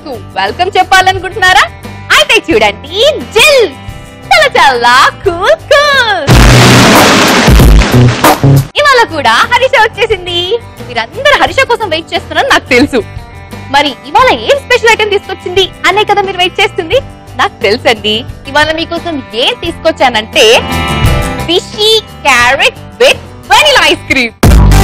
కు వెల్కమ్ చెప్పాలనుకుంటున్నారా అయితే చూడండి జిల్ చల చల్లా కూల్ కూల్ ఇవాళ కూడా హరిష వచ్చేసింది మీరందరూ హరిష కోసం వెయిట్ చేస్తున్నారని నాకు తెలుసు మరి ఇవాళ ఏం స్పెషల్ ఐటెం తీసుకొచ్చింది అనే కదా మీరు వెయిట్ చేస్తుంది నాకు తెలుసండి ఇవాళ మీకోసం ఏం తీసుకొచ్చానంటే Vichy carrot with vanilla ice cream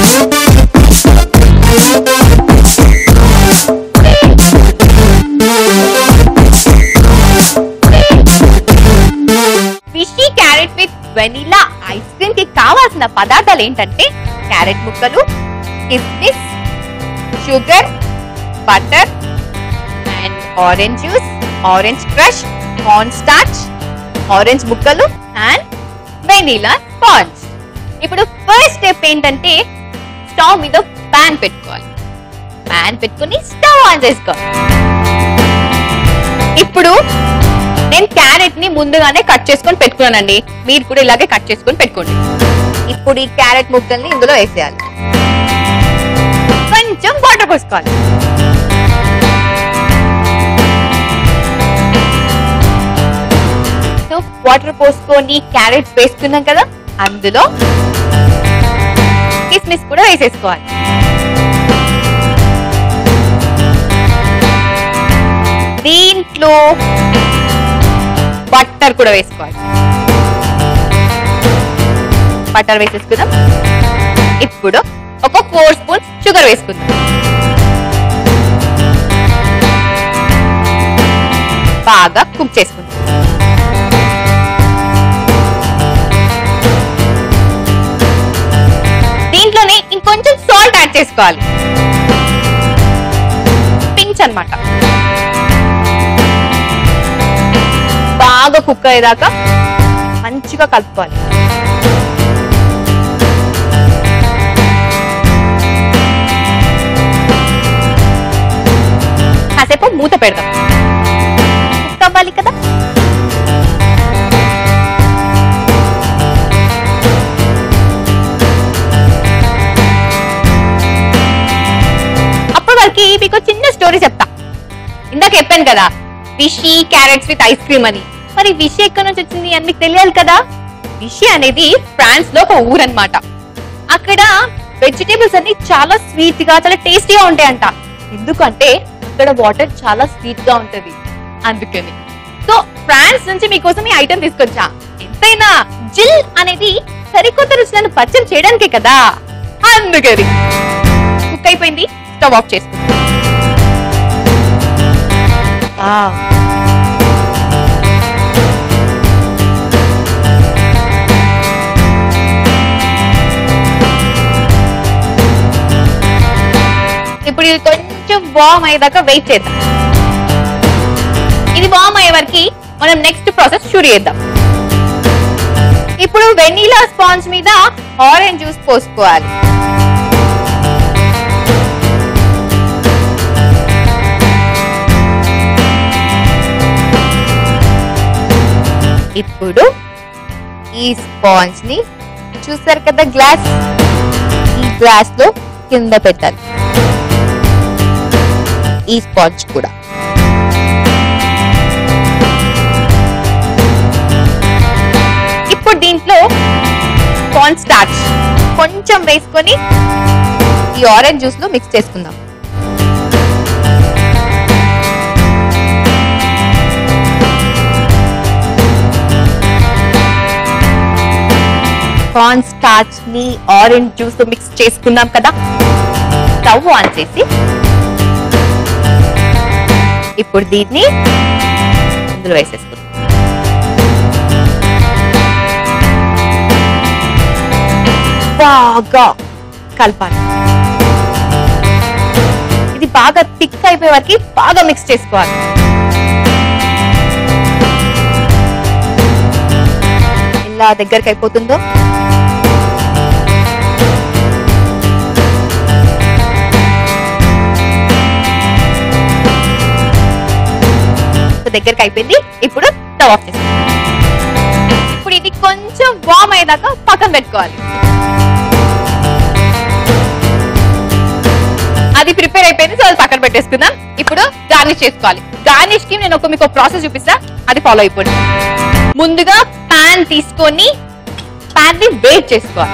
Vichy carrot with vanilla ice cream కి కావాల్సిన పదార్థాలు ఏంటంటే క్యారెట్ ముక్కలు కిస్మిస్ sugar butter and orange juice orange crush corn starch orange ముక్కలు అండ్ వెనీలా స్పాంజ్ ఇప్పుడు ఫస్ట్ స్టెప్ ఏంటంటే స్టవ్ మీద ప్యాన్ పెట్టుకోవాలి ప్యాన్ పెట్టుకుని స్టవ్ ఆన్ చేసుకోవాలి ఇప్పుడు నేను క్యారెట్ ని ముందుగానే కట్ చేసుకొని పెట్టుకున్నానండి మీరు కూడా ఇలాగే కట్ చేసుకొని పెట్టుకోండి ఇప్పుడు ఈ క్యారెట్ ముక్కల్ని ఇందులో వేసేయాలి కొంచెం వాటర్ పోసుకోవాలి సో వాటర్ పోసుకొని క్యారెట్స్ వేసుకున్నాం కదా అందులో కిస్మిస్ కూడా వేసేసుకోవాలి దీంట్లో బట్టర్ కూడా వేసుకోవాలి బట్టర్ వేసేసుకుందాం ఇప్పుడు ఒక ఫోర్ స్పూన్స్ షుగర్ వేసుకుందాం బాగా కుక్ చేసుకుందాం దీంట్లోనే ఇంకొంచెం సాల్ట్ యాడ్ చేసుకోవాలి పించ్ అన్నమాట బాగా కుక్ అయ్యేదాకా మంచిగా కలుపుకోవాలి కాసేపు మూత పెడదాం కుక్ అవ్వాలి కదా అప్పటి వరకు మీకు చిన్న స్టోరీ చెప్తా ఇందాక చెప్పాను కదా Vichy carrots with ice cream అని మరి విషి ఎక్కడి నుంచి వచ్చింది అని మీకు తెలియాలి కదా విషి అనేది ఫ్రాన్స్ లో ఒక ఊరు అన్నమాట అక్కడ వెజిటేబుల్స్ అన్ని చాలా స్వీట్ గా చాలా టేస్టీగా ఉంటాయంట ఎందుకంటే అక్కడ వాటర్ చాలా స్వీట్ గా ఉంటది అందుకని సో ఫ్రాన్స్ నుంచి మీకోసం ఈ ఐటమ్ తీసుకొచ్చా ఎంతైనా జిల్ అనేది సరికొత్త రుచులను పరిచయం చేయడానికే కదా అందుకని కుక్ అయిపోయింది స్టవ్ ఆఫ్ చేసుకుందాం Wow. ఇప్పుడు ఇది కొంచెం వామ్ అయ్యేదాకా వెయిట్ చేద్దాం ఇది వామ్ అయ్యే వరకు మనం నెక్స్ట్ ప్రాసెస్ షురు చేద్దాం ఇప్పుడు వెనీలా స్పాంజ్ మీద ఆరెంజ్ జ్యూస్ పోసుకోవాలి ఇప్పుడు ఈ స్పాంజ్ ని చూసారు కదా గ్లాస్ ఈ గ్లాస్ లో కింద పెట్టాలి ఈ స్పాంజ్ కూడా ఇప్పుడు దీంట్లో కార్న్ స్టార్చ్ కొంచెం వేసుకొని ఈ ఆరెంజ్ జ్యూస్ లో మిక్స్ చేసుకుందాం కార్న్ స్టార్చ్ ని ఆరెంజ్ జ్యూస్ తో మిక్స్ చేసుకున్నాం కదా స్టవ్ ఆన్ చేసి ఇప్పుడు దీన్ని ఇందులో వేసేసుకుందాం బాగా కలపాలి ఇది బాగా థిక్ అయిపోయే వరకు బాగా మిక్స్ చేసుకోవాలి ఎలా దగ్గరికి అయిపోతుందో దగ్గరికి అయిపోయింది ఇప్పుడు స్టవ్ ఆఫ్ చేస్తాం ఇప్పుడు ఇది కొంచెం వామ్ అయ్యేదాకా పక్కన పెట్టుకోవాలి అది ప్రిపేర్ అయిపోయింది సో అది పక్కన పెట్టేసుకుందాం ఇప్పుడు గార్నిష్ గార్నిష్ చేసుకోవాలి గార్నిష్ కి నేను ఒక మీకు ప్రాసెస్ చూపిస్తా అది ఫాలో అయిపోండి ముందుగా పాన్ తీసుకొని పాన్ ని వేట్ చేసుకోవాలి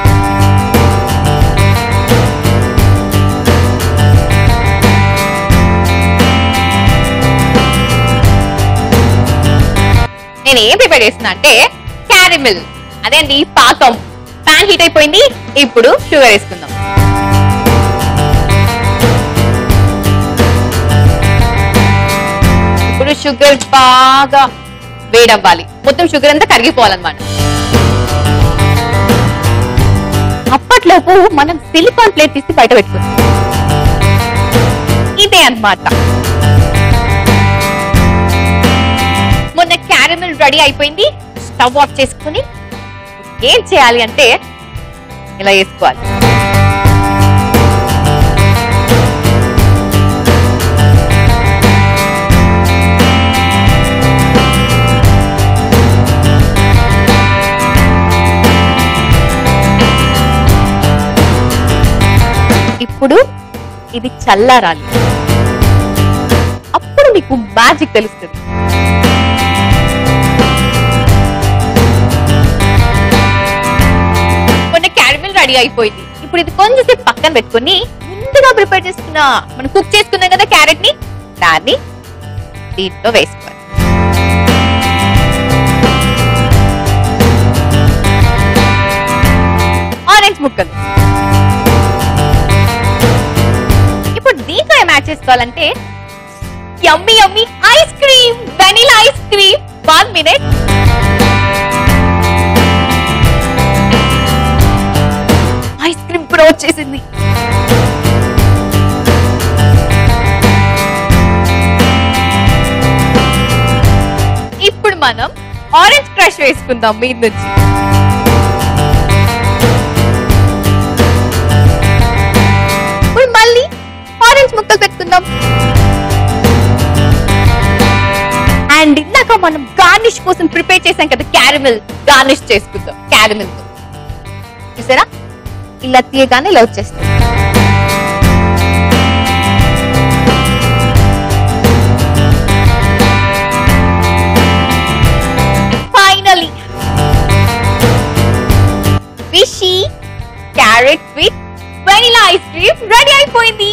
నేను ఏం ప్రిపేర్ చేస్తున్నా అంటే క్యారమిల్ అదే అండి పాకం పాన్ హీట్ అయిపోయింది ఇప్పుడు షుగర్ వేసుకుందాం ఇప్పుడు షుగర్ బాగా వేడవ్వాలి మొత్తం షుగర్ అంతా కరిగిపోవాలన్నమాట అప్పట్లోపు మనం సిలికాన్ ప్లేట్ తీసి బయట పెట్టుకుందాం ఇదే అన్నమాట మొన్న క్యారమిల్ రెడీ అయిపోయింది స్టవ్ ఆఫ్ చేసుకుని ఏం చేయాలి అంటే ఇలా వేసుకోవాలి ఇప్పుడు ఇది చల్లారాలి అప్పుడు మీకు మ్యాజిక్ తెలుస్తుంది మొన్న క్యారమిల్ రెడీ అయిపోయింది ఇప్పుడు ఇది కొంచెంసేపు పక్కన పెట్టుకొని ముందుగా ప్రిపేర్ చేసుకున్న మనం కుక్ చేసుకున్నాం కదా క్యారెట్ ని దాన్ని దీంట్లో వేసుకోవాలి ఆరెంజ్ ముక్కలు ఇప్పుడు దీంట్లో ఏం యాడ్ చేసుకోవాలంటే yummy yummy ice cream vanilla ice cream one minute ice cream కూడా వచ్చేసింది ఇప్పుడు మనం ఆరెంజ్ క్రష్ వేసుకుందాం మీద నుంచి ఇప్పుడు మళ్ళీ ఆరెంజ్ ముక్కలు పెట్టుకుందాం అండ్ ఇందాక మనం గార్నిష్ కోసం ప్రిపేర్ చేసాం కదా క్యారమిల్ గార్నిష్ చేసుకుందాం క్యారమిల్ తో చూసారా ఇలా తీయగానే ఇలా వచ్చేస్తుంది finally Vichy carrot with vanilla ice cream ready అయిపోయింది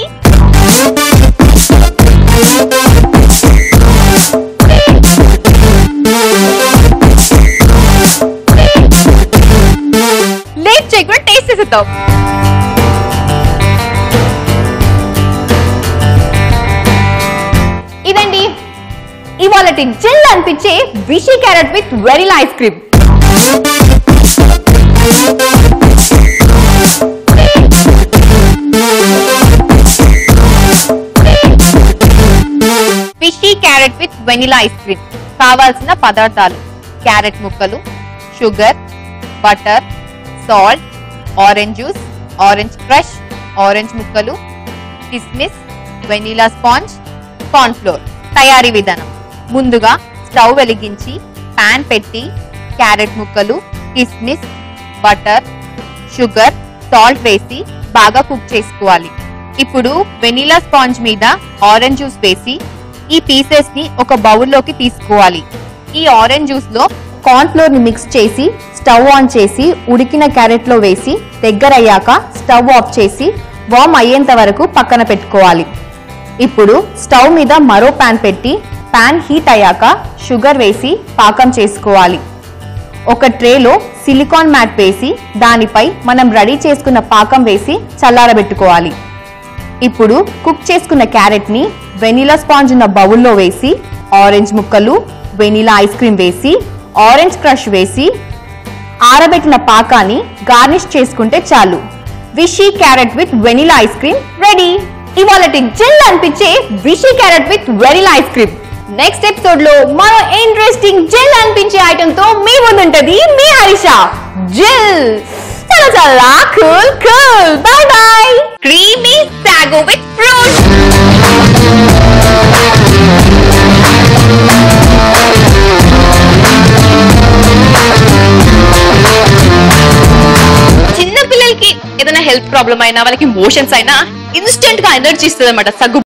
లేట్ చేయకుండా టేస్ట్ చేసేద్దాం ఇదండి ఇవాళ జిల్ అనిపించే Vichy carrot with vanilla ice cream Vichy carrot with vanilla ice cream కావాల్సిన పదార్థాలు క్యారెట్ ముక్కలు sugar butter salt orange juice orange crush orange ముక్కలు కిస్మిస్ వెనిలా స్పాంజ్ కార్న్ ఫ్లోర్ తయారీ విధానం ముందుగా స్టవ్ వెలిగించి పాన్ పెట్టి క్యారెట్ ముక్కలు కిస్మిస్ బటర్ షుగర్ సాల్ట్ వేసి బాగా కుక్ చేసుకోవాలి ఇప్పుడు వెనిలా స్పాంజ్ మీద ఆరెంజ్ జ్యూస్ వేసి ఈ పీసెస్ ని ఒక బౌల్లోకి తీసుకోవాలి ఈ ఆరెంజ్ జ్యూస్ లో కార్న్ ఫ్లోర్ ని మిక్స్ చేసి స్టవ్ ఆన్ చేసి ఉడికిన క్యారెట్ లో వేసి దగ్గరయ్యాక స్టవ్ ఆఫ్ చేసి వామ్ అయ్యేంత వరకు పక్కన పెట్టుకోవాలి ఇప్పుడు స్టవ్ మీద మరో పాన్ పెట్టి పాన్ హీట్ అయ్యాక షుగర్ వేసి పాకం చేసుకోవాలి ఒక ట్రేలో సిలికాన్ మ్యాట్ వేసి దానిపై మనం రెడీ చేసుకున్న పాకం వేసి చల్లారబెట్టుకోవాలి ఇప్పుడు కుక్ చేసుకున్న క్యారెట్ ని వెనిలా స్పాంజ్ ఉన్న బౌల్లో వేసి ఆరెంజ్ ముక్కలు వెనిలా ఐస్ క్రీమ్ వేసి ఆరెంజ్ క్రష్ వేసి ఆరబెట్టిన పాకాన్ని గార్నిష్ చేసుకుంటే చాలు Vichy carrot with vanilla ice cream ready ఇవాళ జెల్ అనిపించే Vichy carrot with vanilla ice cream next episode లో మరో ఇంట్రెస్టింగ్ జెల్ అనిపించే ఐటమ్ తో మీ ముందుంటది మీ హరిష జెల్ చాలా చాలా cool cool bye bye creamy sago with fruit చిన్న పిల్లలకి ఏదైనా హెల్త్ ప్రాబ్లం అయినా వాళ్ళకి మోషన్స్ అయినా ఇన్స్టెంట్ గా ఎనర్జీ ఇస్తుంది అనమాట సగ్గు